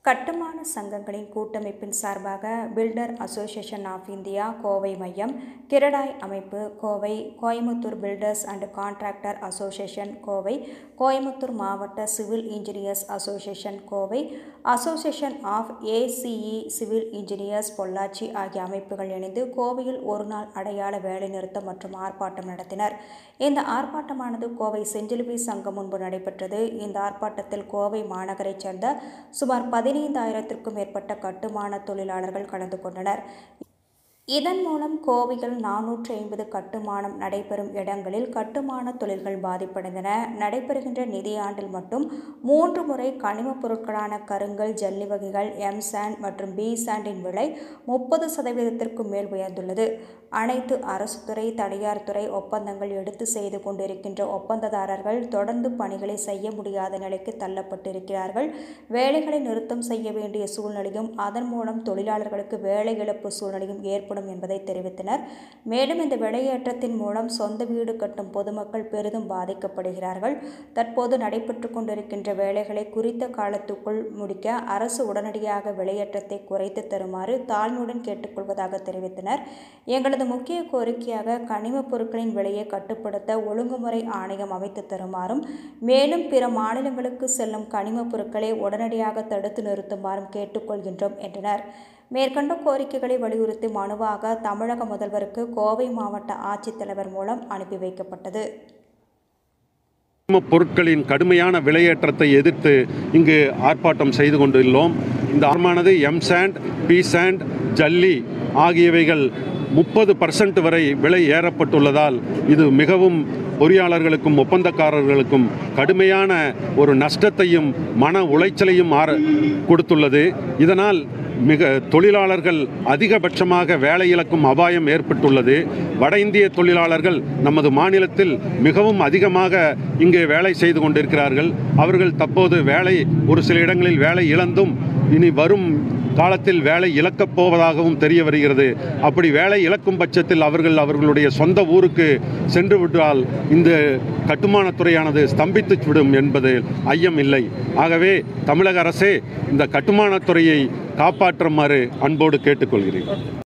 கட்டுமான சங்கங்களின் கூட்டமைப்பின் சார்பாக builder association of India Kovai மையம் கிரடாய் அமைப்பு Kovai Coimbatore builders and contractor association Kovai Coimbatore மாவட்ட civil engineers association Kovai association of A C E civil engineers Pollachi ஆகிய அமைப்புகள் இணைந்து கோவையில் ஒருநாள் அடையாள வேலைநிறுத்தம் மற்றும் ஆர்ப்பாட்டம் நடத்தினர் இந்த ஆர்ப்பாட்டமானது கோவை செஞ்சிலுவை சங்கம் முன்பு நடைபெற்றது இந்த ஆர்ப்பாட்டத்தில் கோவை மாநகரைச் சேர்ந்த சுமார் பதினைந்தாயிரத்திற்கும் மேற்பட்ட கட்டுமான தொழிலாளர்கள் கலந்து கொண்டனர் இதன் மூலம் கோவையில் நானூற்றி ஐம்பது கட்டுமானம் நடைபெறும் இடங்களில் கட்டுமான தொழில்கள் பாதிப்படைந்தன நடைபெறுகின்ற நிதியாண்டில் மட்டும் மூன்று முறை கனிமப் பொருட்களான கருங்கல் ஜல்லி வகைகள் எம் சாண்ட் மற்றும் பி சாண்டின் விலை முப்பது சதவீதத்திற்கும் மேல் உயர்ந்துள்ளது அனைத்து அரசு துறை தனியார் துறை ஒப்பந்தங்கள் எடுத்து செய்து கொண்டிருக்கின்ற ஒப்பந்ததாரர்கள் தொடர்ந்து பணிகளை செய்ய முடியாத நிலைக்கு தள்ளப்பட்டிருக்கிறார்கள் வேலைகளை நிறுத்தம் செய்ய வேண்டிய சூழ்நிலையும் அதன் மூலம் தொழிலாளர்களுக்கு வேலை இழப்பு சூழ்நிலையும் ஏற்படும் என்பதை தெரிவித்தனர் மேலும் இந்த விலையேற்றத்தின் மூலம் சொந்த வீடு கட்டும் பொதுமக்கள் பெரிதும் பாதிக்கப்படுகிறார்கள் தற்போது நடைபெற்று கொண்டிருக்கின்ற வேலைகளை குறித்த காலத்துக்குள் முடிக்க அரசு உடனடியாக விலையேற்றத்தை குறைத்து தருமாறு தாழ்மையுடன் கேட்டுக்கொள்வதாக தெரிவித்தனர் எங்களது முக்கிய கோரிக்கையாக கனிமப் பொருட்களின் விலையை கட்டுப்படுத்த ஒழுங்குமுறை ஆணையம் அமைத்து தருமாறும் மேலும் பிற மாநிலங்களுக்கு செல்லும் கனிமப் பொருட்களை உடனடியாக தடுத்து நிறுத்துமாறும் கேட்டுக்கொள்கின்றோம் என்றனர் மேற்கண்ட கோரிக்கைகளை வலியுறுத்தி மனுவாக தமிழக முதல்வருக்கு கோவை மாவட்ட ஆட்சித்தலைவர் மூலம் அனுப்பி வைக்கப்பட்டது கனிமப் பொருட்களின் கடுமையான விலையேற்றத்தை எதிர்த்து இங்கு ஆர்ப்பாட்டம் செய்து கொண்டுள்ளோம் இந்த ஆர்மானது எம் சாண்ட் பி சாண்ட் ஜல்லி ஆகியவைகள் முப்பது பர்சன்ட் வரை விலை ஏறப்பட்டுள்ளதால் இது மிகவும் பொறியாளர்களுக்கும் ஒப்பந்தக்காரர்களுக்கும் கடுமையான ஒரு நஷ்டத்தையும் மன உளைச்சலையும் ஆர கொடுத்துள்ளது இதனால் மிக தொழிலாளர்கள் அதிகபட்சமாக வேலை இழக்கும் அபாயம் ஏற்பட்டுள்ளது வட இந்திய தொழிலாளர்கள் நமது மாநிலத்தில் மிகவும் அதிகமாக இங்கே வேலை செய்து கொண்டிருக்கிறார்கள் அவர்கள் தற்போது வேலை ஒரு சில இடங்களில் வேலை இழந்தும் இனி வரும் காலத்தில் வேலை இழக்கப் போவதாகவும் தெரிய வருகிறது அப்படி வேலை இழக்கும் பட்சத்தில் அவர்கள் அவர்களுடைய சொந்த ஊருக்கு சென்று விட்டால் இந்த கட்டுமானத்துறையானது ஸ்தம்பித்து விடும் என்பது ஐயம் இல்லை ஆகவே தமிழக அரசே இந்த கட்டுமானத்துறையை காப்பாற்றுமாறு அன்போடு கேட்டுக்கொள்கிறேன்